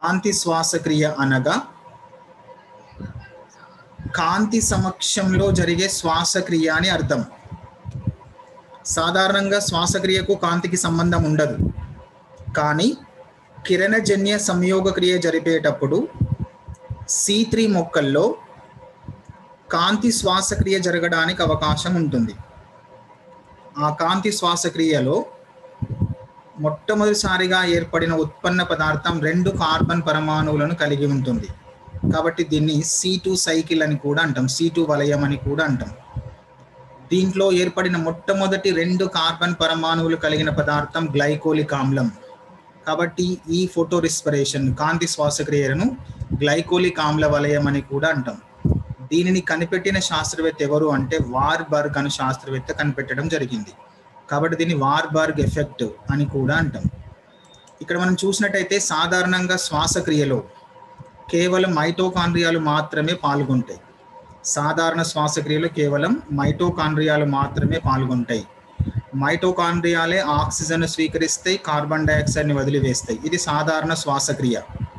కాంతి శ్వాసక్రియ అనగా కాంతి సమక్షంలో జరిగే శ్వాసక్రియ అని అర్థం సాధారణంగా శ్వాసక్రియకు కాంతికి సంబంధం ఉండదు కానీ కిరణజన్య సంయోగ క్రియ జరిపేటప్పుడు సి త్రీ మొక్కల్లో కాంతి శ్వాసక్రియ జరగడానికి అవకాశం ఉంటుంది ఆ కాంతి శ్వాసక్రియలో మొట్టమొదటిసారిగా ఏర్పడిన ఉత్పన్న పదార్థం రెండు కార్బన్ పరమాణువులను కలిగి ఉంటుంది కాబట్టి దీన్ని సి టూ సైకిల్ అని కూడా అంటాం సి టూ వలయం అని కూడా అంటాం దీంట్లో ఏర్పడిన మొట్టమొదటి రెండు కార్బన్ పరమాణువులు కలిగిన పదార్థం గ్లైకోలిక్ ఆమ్లం కాబట్టి ఈ ఫోటో రెస్పిరేషన్ కాంతి శ్వాసక్రియలను గ్లైకోలిక్ ఆమ్ల వలయం అని కూడా అంటాం దీనిని కనిపెట్టిన శాస్త్రవేత్త ఎవరు అంటే వార్బర్గ్ అనే శాస్త్రవేత్త కనిపెట్టడం జరిగింది కాబట్టి దీన్ని వార్బర్గ్ ఎఫెక్ట్ అని కూడా అంటాం ఇక్కడ మనం చూసినట్టయితే సాధారణంగా శ్వాసక్రియలో కేవలం మైటోకాండ్రియాలు మాత్రమే పాల్గొంటాయి సాధారణ శ్వాసక్రియలో కేవలం మైటోకాండ్రియాలు మాత్రమే పాల్గొంటాయి మైటోకాండ్రియాలే ఆక్సిజన్ స్వీకరిస్తాయి కార్బన్ డైఆక్సైడ్ని వదిలివేస్తాయి ఇది సాధారణ శ్వాసక్రియ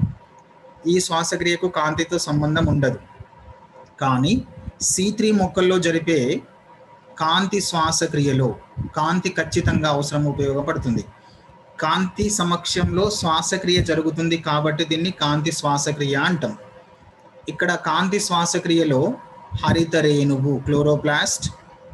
ఈ శ్వాసక్రియకు కాంతితో సంబంధం ఉండదు కానీ సి త్రీ మొక్కల్లో జరిపే కాంతి శ్వాసక్రియలో కాంతి ఖచ్చితంగా అవసరం ఉపయోగపడుతుంది కాంతి సమక్షంలో శ్వాసక్రియ జరుగుతుంది కాబట్టి దీన్ని కాంతి శ్వాసక్రియ అంటాం ఇక్కడ కాంతి శ్వాసక్రియలో హరిత రేణువు క్లోరోప్లాస్ట్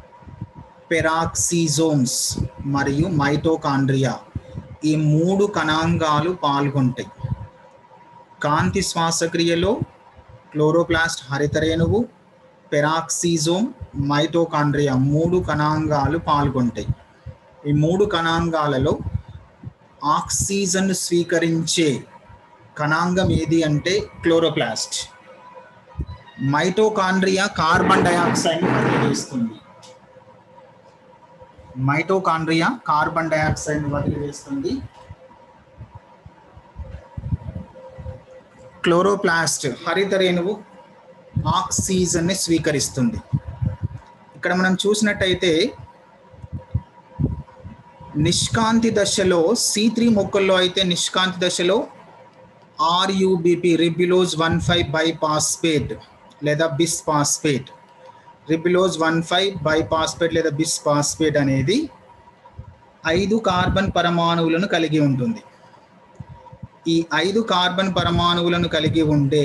పెరాక్సిజోమ్స్ మరియు మైటోకాండ్రియా ఈ మూడు కణాంగాలు పాల్గొంటాయి కాంతి శ్వాసక్రియలో క్లోరోప్లాస్ట్ హరిత రేణువు పెరాక్సిజోమ్ మైటోకాండ్రియా మూడు కణాంగాలు పాల్గొంటాయి ఈ మూడు కణాంగాలలో ఆక్సిజన్ స్వీకరించే కణాంగం ఏది అంటే క్లోరోప్లాస్ట్ మైటోకాండ్రియా కార్బన్ డయాక్సైడ్ వదిలివేస్తుంది మైటోకాండ్రియా కార్బన్ డయాక్సైడ్ వదిలివేస్తుంది క్లోరోప్లాస్ట్ హరిత రేణువు ఆక్సిజన్ని స్వీకరిస్తుంది ఇక్కడ మనం చూసినట్టయితే నిష్కాంతి దశలో సి త్రీ మొక్కల్లో అయితే నిష్కాంతి దశలో RUBP ribulose one five biphosphate లేదా bisphosphate ribulose one five biphosphate లేదా బిస్పాస్పేట్ అనేది ఐదు కార్బన్ పరమాణువులను కలిగి ఉంటుంది ఈ ఐదు కార్బన్ పరమాణువులను కలిగి ఉండే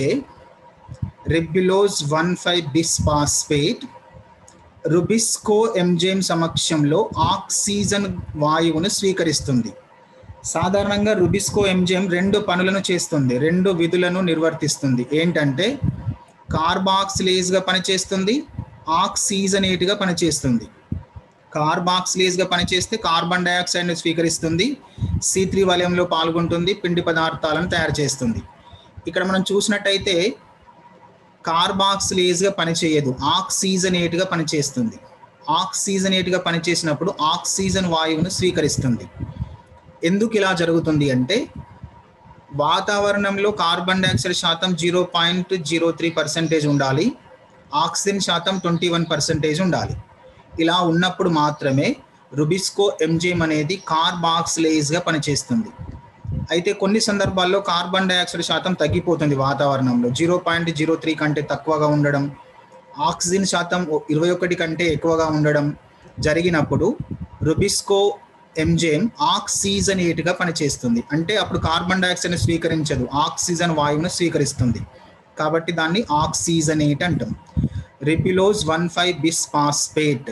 ribulose one five bisphosphate rubisco enzyme సమక్షంలో ఆక్సిజన్ వాయువును స్వీకరిస్తుంది సాధారణంగా రుబిస్కో ఎంజైమ్ రెండు పనులను చేస్తుంది రెండు విధులను నిర్వర్తిస్తుంది ఏంటంటే కార్బాక్సిలేజ్గా పనిచేస్తుంది ఆక్సిజనేట్గా పనిచేస్తుంది కార్బాక్సిలేజ్గా పనిచేస్తే కార్బన్ డయాక్సైడ్ను స్వీకరిస్తుంది సి త్రీ వలయంలో పాల్గొంటుంది పిండి పదార్థాలను తయారు చేస్తుంది ఇక్కడ మనం చూసినట్టయితే కార్బాక్సిలేజ్గా పనిచేయదు ఆక్సిజనేట్గా పనిచేస్తుంది ఆక్సిజనేట్గా పనిచేసినప్పుడు ఆక్సిజన్ వాయువును స్వీకరిస్తుంది ఎందుకు ఇలా జరుగుతుంది అంటే వాతావరణంలో కార్బన్ డైఆక్సైడ్ శాతం zero point zero three percentage ఉండాలి ఆక్సిజన్ శాతం ట్వంటీ వన్ పర్సెంటేజ్ ఉండాలి ఇలా ఉన్నప్పుడు మాత్రమే రుబిస్కో ఎంజైమ్ అనేది కార్బాక్సిలేజ్గా పనిచేస్తుంది అయితే కొన్ని సందర్భాల్లో కార్బన్ డైఆక్సైడ్ శాతం తగ్గిపోతుంది వాతావరణంలో జీరో పాయింట్ జీరో త్రీ కంటే తక్కువగా ఉండడం ఆక్సిజన్ శాతం ఇరవై ఒకటి కంటే ఎక్కువగా ఉండడం జరిగినప్పుడు రుబిస్కో ఎంజైమ్ ఆక్సిజనేట్గా పనిచేస్తుంది అంటే అప్పుడు కార్బన్ డైఆక్సైడ్ని స్వీకరించదు ఆక్సిజన్ వాయువును స్వీకరిస్తుంది కాబట్టి దాన్ని ఆక్సిజనేట్ అంటాం ribulose one five bisphosphate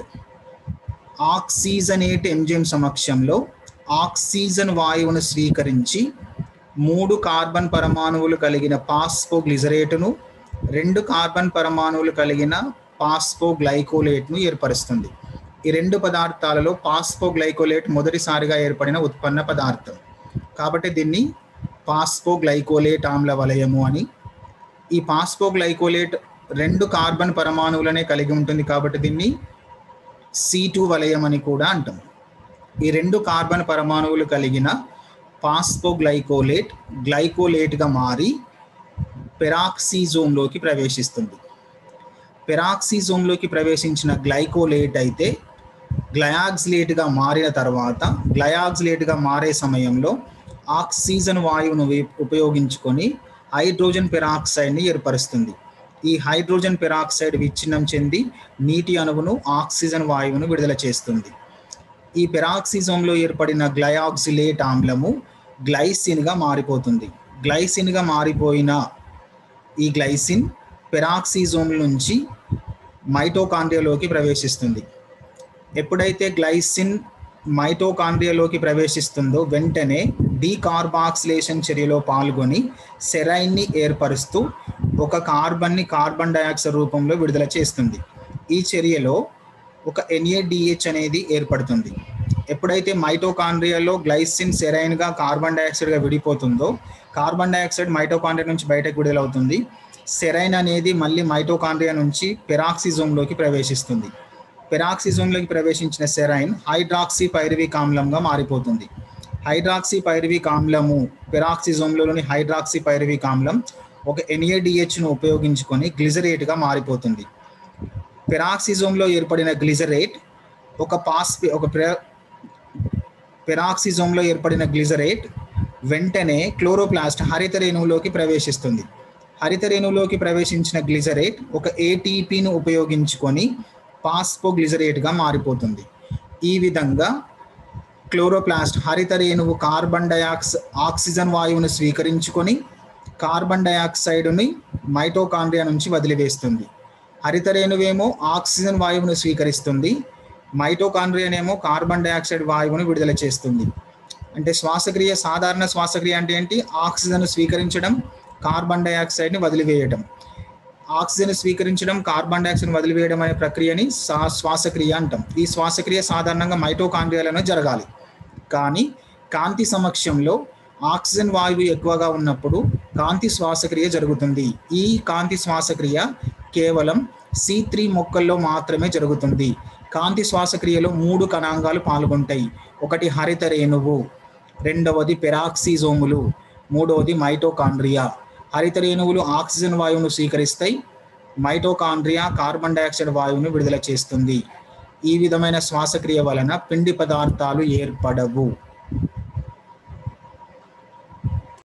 oxygenate enzyme సమక్షంలో ఆక్సిజన్ వాయువును స్వీకరించి మూడు కార్బన్ పరమాణువులు కలిగిన పాస్పో గ్లిజరేటును రెండు కార్బన్ పరమాణువులు కలిగిన పాస్పో గ్లైకోలేట్ను ఏర్పరుస్తుంది ఈ రెండు పదార్థాలలో పాస్పో గ్లైకోలేట్ మొదటిసారిగా ఏర్పడిన ఉత్పన్న పదార్థం కాబట్టి దీన్ని పాస్పో గ్లైకోలేట్ ఆమ్ల వలయము అని ఈ పాస్పో గ్లైకోలేట్ రెండు కార్బన్ పరమాణువులనే కలిగి ఉంటుంది కాబట్టి దీన్ని సి టూ వలయం అని కూడా అంటాం ఈ రెండు కార్బన్ పరమాణువులు కలిగిన పాస్పోగ్లైకోలేట్ గ్లైకోలేట్గా మారి పెరాక్సిజోమ్లోకి ప్రవేశిస్తుంది పెరాక్సిజోమ్లోకి ప్రవేశించిన గ్లైకోలేట్ అయితే గ్లయాక్సిలేట్గా మారిన తర్వాత గ్లయాక్సిలేట్గా మారే సమయంలో ఆక్సిజన్ వాయువును వే- ఉపయోగించుకొని హైడ్రోజన్ పెరాక్సైడ్ని ఏర్పరుస్తుంది ఈ హైడ్రోజన్ పెరాక్సైడ్ విచ్ఛిన్నం చెంది నీటి అణువును ఆక్సిజన్ వాయువును విడుదల చేస్తుంది ఈ పెరాక్సిజంలో ఏర్పడిన గ్లయాక్సిలేట్ ఆమ్లము గ్లైసిన్గా మారిపోతుంది గ్లైసిన్గా మారిపోయిన ఈ గ్లైసిన్ పెరాక్సిజోమ్ నుంచి మైటోకాండ్రియాలోకి ప్రవేశిస్తుంది ఎప్పుడైతే గ్లైసిన్ మైటోకాండ్రియాలోకి ప్రవేశిస్తుందో వెంటనే డీకార్బాక్సిలేషన్ చర్యలో పాల్గొని సెరైన్ని ఏర్పరుస్తూ ఒక కార్బన్ని కార్బన్ డయాక్సైడ్ రూపంలో విడుదల చేస్తుంది ఈ చర్యలో ఒక ఎన్ఏడిహెచ్ అనేది ఏర్పడుతుంది ఎప్పుడైతే మైటోకాండ్రియాలో గ్లైసిన్ సెరైన్గా కార్బన్ డయాక్సైడ్గా విడిపోతుందో కార్బన్ డయాక్సైడ్ మైటోకాండ్రియా నుంచి బయటకు విడుదలవుతుంది సెరైన్ అనేది మళ్ళీ మైటోకాండ్రియా నుంచి పెరాక్సిజోమ్లోకి ప్రవేశిస్తుంది పెరాక్సిజోమ్లోకి ప్రవేశించిన సెరైన్ హైడ్రాక్సీ పైరువిక్ ఆమ్లంగా మారిపోతుంది హైడ్రాక్సీ పైరువిక్ ఆమ్లము పెరాక్సిజోమ్లోని హైడ్రాక్సీ పైరువిక్ ఆమ్లం ఒక ఎన్ఏడిహెచ్ను ఉపయోగించుకొని గ్లిజరేట్గా మారిపోతుంది పెరాక్సిజోమ్లో ఏర్పడిన గ్లిజరేట్ ఒక పాస్పి ఒక పెరా పెరాక్సిజోమ్లో ఏర్పడిన గ్లిజరేట్ వెంటనే క్లోరోప్లాస్ట్ హరిత రేణువులోకి ప్రవేశిస్తుంది హరిత రేణువులోకి ప్రవేశించిన గ్లిజరేట్ ఒక ఏటీపీను ఉపయోగించుకొని పాస్పోగ్లిజరేట్గా మారిపోతుంది ఈ విధంగా క్లోరోప్లాస్ట్ హరిత రేణువు కార్బన్ డయాక్స్ ఆక్సిజన్ వాయువును స్వీకరించుకొని కార్బన్ డయాక్సైడ్ని మైటోకాండ్రియా నుంచి వదిలివేస్తుంది హరిత రేణువేమో ఆక్సిజన్ వాయువును స్వీకరిస్తుంది మైటోకాండ్రియానేమో కార్బన్ డయాక్సైడ్ వాయువును విడుదల చేస్తుంది అంటే శ్వాసక్రియ సాధారణ శ్వాసక్రియ అంటే ఏంటి ఆక్సిజన్ స్వీకరించడం కార్బన్ డయాక్సైడ్ని వదిలివేయడం ఆక్సిజన్ స్వీకరించడం కార్బన్ డయాక్సైడ్ వదిలివేయడం అనే ప్రక్రియని సా శ్వాసక్రియ అంటాం ఈ శ్వాసక్రియ సాధారణంగా మైటోకాండ్రియాలోనే జరగాలి కానీ కాంతి సమక్షంలో ఆక్సిజన్ వాయువు ఎక్కువగా ఉన్నప్పుడు కాంతి శ్వాసక్రియ జరుగుతుంది ఈ కాంతి శ్వాసక్రియ కేవలం సి త్రీ మొక్కల్లో మాత్రమే జరుగుతుంది కాంతి శ్వాసక్రియలో మూడు కణాంగాలు పాల్గొంటాయి ఒకటి హరిత రేణువు రెండవది పెరాక్సిజోములు మూడవది మైటోకాండ్రియా హరిత రేణువులు ఆక్సిజన్ వాయువును స్వీకరిస్తాయి మైటోకాండ్రియా కార్బన్ డయాక్సైడ్ వాయువును విడుదల చేస్తుంది ఈ విధమైన శ్వాసక్రియ వలన పిండి పదార్థాలు ఏర్పడవు